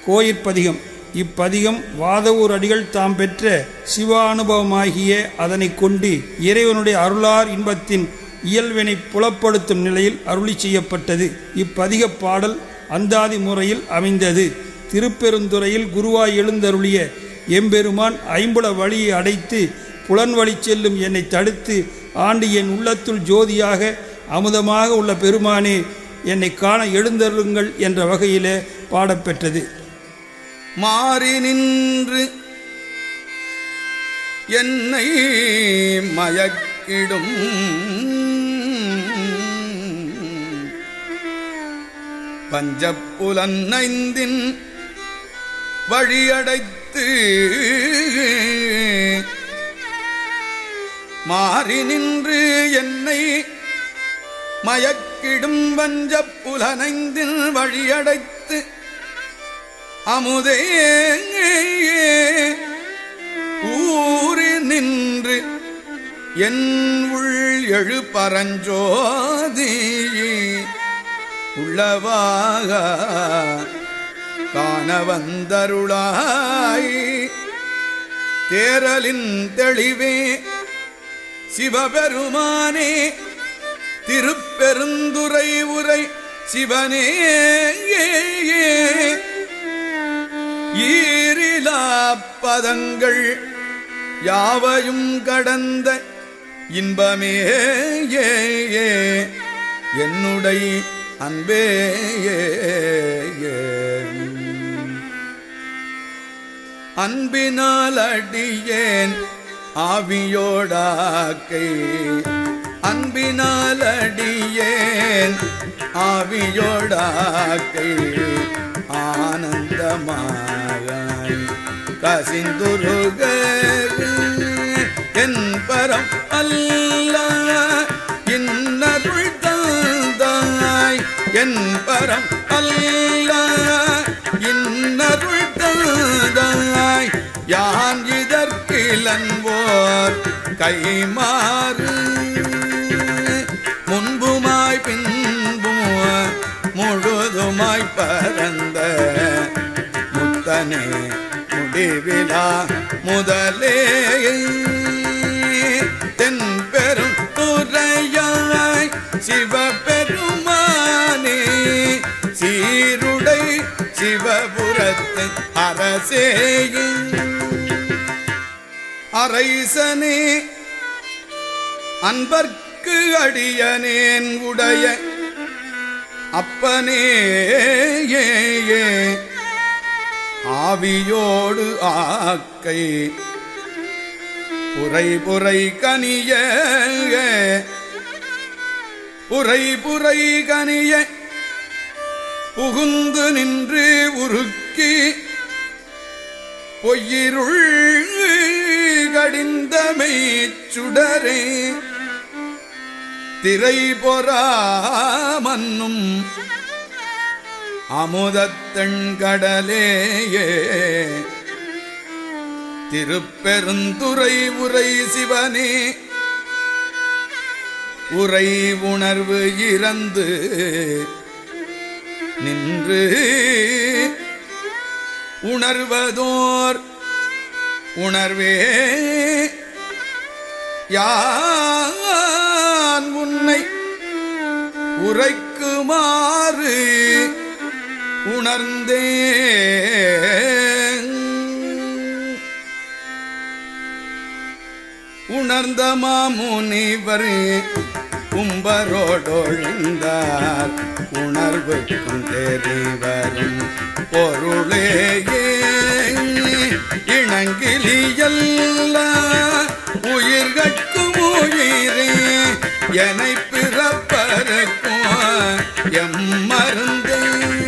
கோயிற்பதிகம் இப்பதிகம் வாதவூர் அடிகள் தாம் பெற்ற சிவானுபவமாகிய அதனைக் கொண்டு இறைவனுடைய அருளார் இன்பத்தின் இயல்வினை புலப்படுத்தும் நிலையில் அருளி செய்யப்பட்டது இப்பதிகப் பாடல் அந்தாதி முறையில் அமைந்தது திருப்பெருந்துறையில் குருவாய் எழுந்தருளிய எம்பெருமான் ஐம்புல வழியை அடைத்து புலன்வழி செல்லும் என்னை தடுத்து ஆண்டு என் உள்ளத்துள் ஜோதியாக அமுதமாக உள்ள பெருமானே என்னை காண எழுந்தருளுங்கள் என்ற வகையிலே பாடப்பெற்றது மாறி நின்று என்னை மயக்கிடும் பஞ்சப்புலன்னைந்தின் வழியடைத்து மாறி நின்று என்னை மயக்கிடும் வஞ்சப்புலனைந்தின் வழியடைத்து அமுதே ஊறி நின்று என் உள் எழு பரஞ்சோதி உள்ளவாக காண வந்தருளாய் தேரலின் தெளிவே சிவபெருமானே திருப்பெருந்துரை உரை சிவனே ஈரிலா பதங்கள் யாவையும் கடந்த இன்பமே ஏ ஏ என்னுடைய அன்பே ஏ ஏ. அன்பினால் அடியேன் ஆவியோடாக்கை அன்பினால் அடியேன் ஆவியோடாக்கை ஆனந்தமாய் கசிந்துருக என் பரம் அல்ல இன்னருள் தந்தாய் என் பரம் அல்ல இன்னருள் தந்தாய் யான் இதற்கிலன்போர் கைமாறு முன்புமாய் பின்பும் முழுதுமாய் பரந்த முத்தனே முடிவிலா முதலே தென் பெரும் துறையாய் சிவபெருமானே சீருடை சிவபுரத்து அரசே அரைசனே அன்பர்க்கு அடியனேன் உடைய அப்பனே ஏ ஏ ஆவியோடு ஆக்கை புரை புரை கனிய புரை புரை கனிய புகுந்து நின்று உருக்கி பொய்யிருள் கடிந்தமை சுடரே திரை பொறா மன்னும் அமுதத்தெண்கடலேயே திருப்பெருந்துறை உரை சிவனே உரை உணர்வு இறந்து நின்று உணர்வதோர் உணர்வே யான் உன்னை உரைக்குமாறு உணர்ந்தே உணர்ந்த மாமுனிவர் கும்பரோடொழிந்தார் உணர்வுக்கும் தெரிவரும் பொருளேயே இணங்கிலியல்ல உயிர்கட்கும் உயிரே என்னை பிறப்பருக்கும் எம் மருந்தே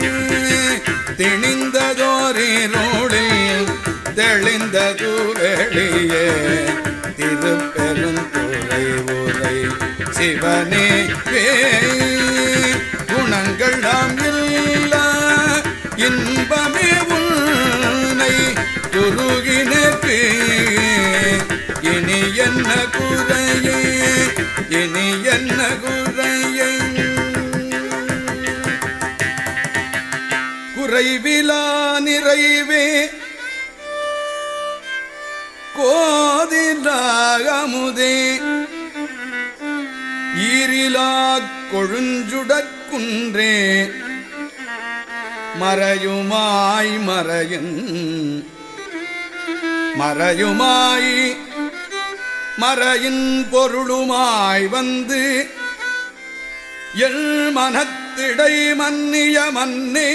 திணிந்ததோரிரோடில் தெளிந்தது வெளியே திருப்பெருந்துறை உரை சிவனே வே குணங்கள் நாம் இல்ல இன்பமே உன்னை குருகினக்கு இனி என்ன குறையே இனி என்ன குறையே குறைவிலா நிறைவே கோதிலாகமுதே ஈரிலா கொழுஞ்சுடற்குன்றே மறையுமாய் மறையின் மறையுமாய் மறையின் பொருளுமாய் வந்து எள் மனத்திடை மன்னிய மன்னே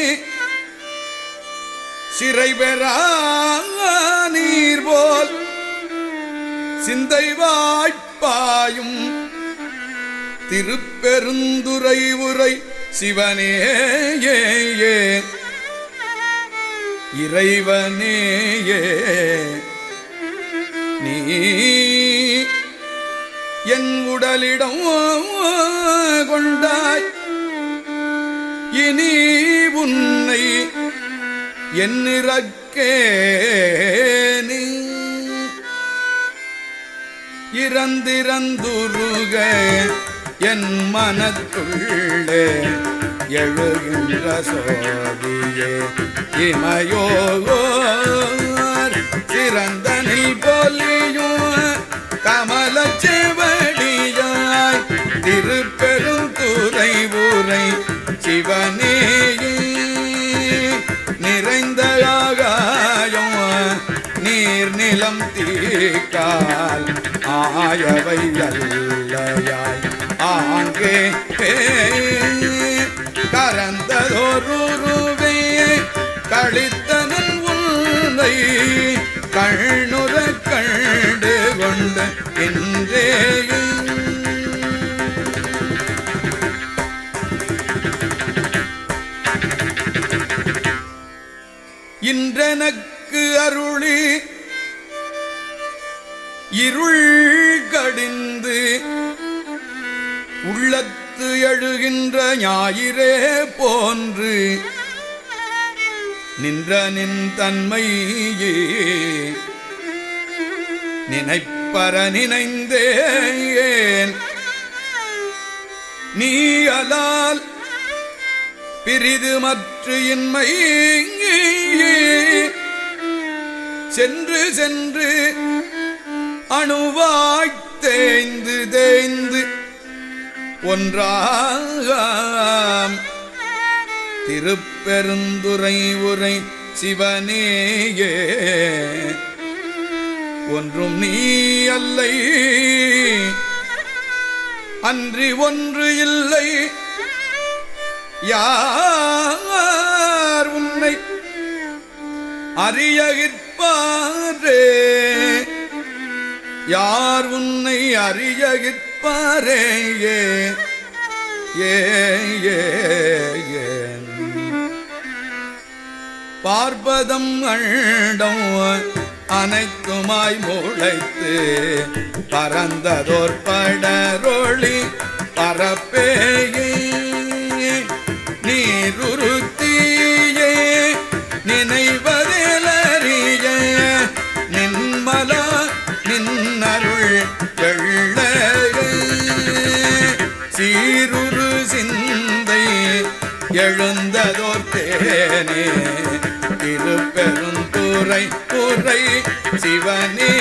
சிறை பெறா நீர் போல் சிந்தை வாய்ப்பாயும் திருப்பெருந்துரை உரை சிவனே ஏ ஏ இறைவனேயே நீ என் உடலிடம் கொண்டாய் இனி உன்னை என்னிறக்கே நீ இறந்திறந்துருக என் மனத்துள்ளே எழுகின்ற சோதியே இமையோர் சிறந்தனில் போலியும் கமல செவடியாய் திருப்பெருந்துறை ஊரை சிவனேயே நிறைந்த ஆகாயம் நீர் நிலம் தீக்கால் ஆயவை அல்லையாய் ஆங்கே கரந்ததொருவே கழித்தனன் உன்னை கண்ணுற கண்டு கொண்டு என்றே இன்றெனக்கு அருளி இருள் கடிந்து உள்ளத்து எழுகின்ற ஞாயிறே போன்று நின்ற நின் தன்மையே நினைப்பற நினைந்தேன் நீ அலால் பிரிது மற்ற இன்மை சென்று சென்று அணுவாய்த் தேய்ந்து தேய்ந்து ஒன்றாம் திருப்பெருந்துரை உரை சிவனேயே ஒன்றும் நீ அல்லை அன்றி ஒன்று இல்லை யார் உன்னை அறியகிற்பாரே யார் உன்னை அறியகிற்பாரே ஏ ஏ ஏ ஏ. பார்ப்பதம் அண்டம் அனைத்துமாய் முளைத்து பறந்ததோர் படரொளி பரப்பேயே நீருருத்தியே நினைவதிலறிய நின்மலா நின்னருள் வெள்ள சீருரு சிந்தை எழுந்ததோர் தேனே திருப்பெருந்துறை உரை சிவனே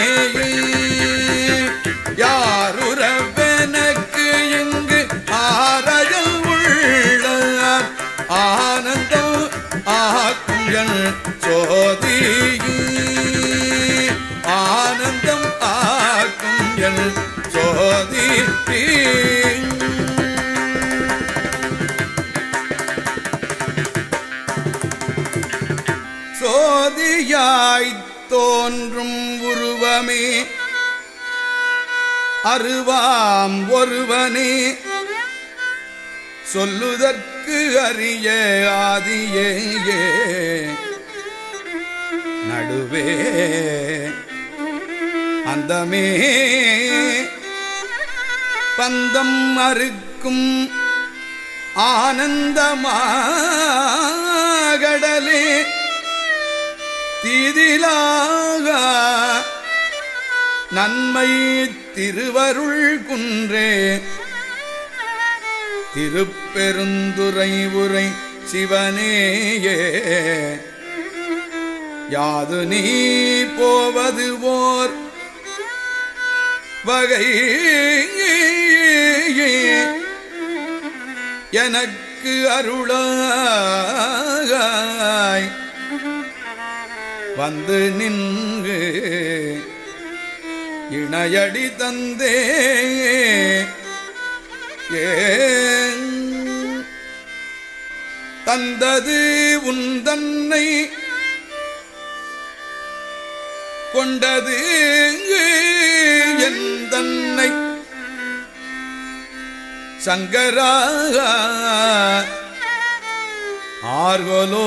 யாருறவெனக்கு இங்கு ஆரையில் உள்ள ஆனந்தம் ஆக்கும் என் சோதி ஆனந்தம் ஆக்கும் என் சோதி சோதியாய்த் தோன்றும் உருவமே அருவாம் ஒருவனே சொல்லுதற்கு அரிய ஆதியே நடுவே அந்தமே பந்தம் அறுக்கும் ஆனந்தமாகடலே தீதிலாக நன்மை திருவருள் குன்றே திருப்பெருந்துரை உரை சிவனேயே யாது நீ போவது ஓர் வகை எனக்கு அருளாய் வந்து நின்று இணையடி தந்தே ஏன் தந்தது உன் தன்னை கொண்டது என் தன்னை சங்கரா ஆர்கோலோ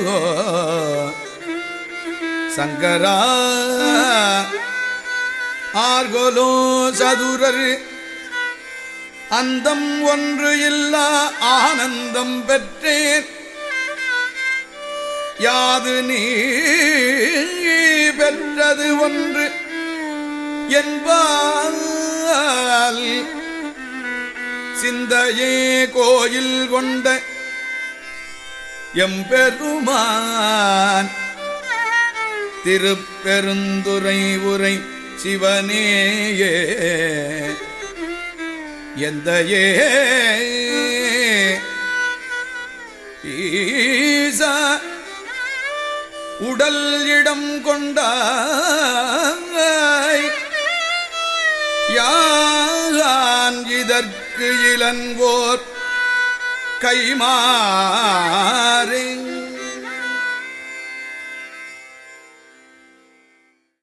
சங்கரா ஆர்கோலோ சதுரர் அந்தம் ஒன்று இல்லா ஆனந்தம் பெற்றேன் யாது நீ பெற்றது ஒன்று என்பால் சிந்தையே கோயில் கொண்ட எம்பெருமான் திருப்பெருந்துரை உரை சிவனேயே எந்த ஏ ஈசா உடல் இடம் கொண்டாய் யான் இதற்கு இளங்கோர் கைமாறே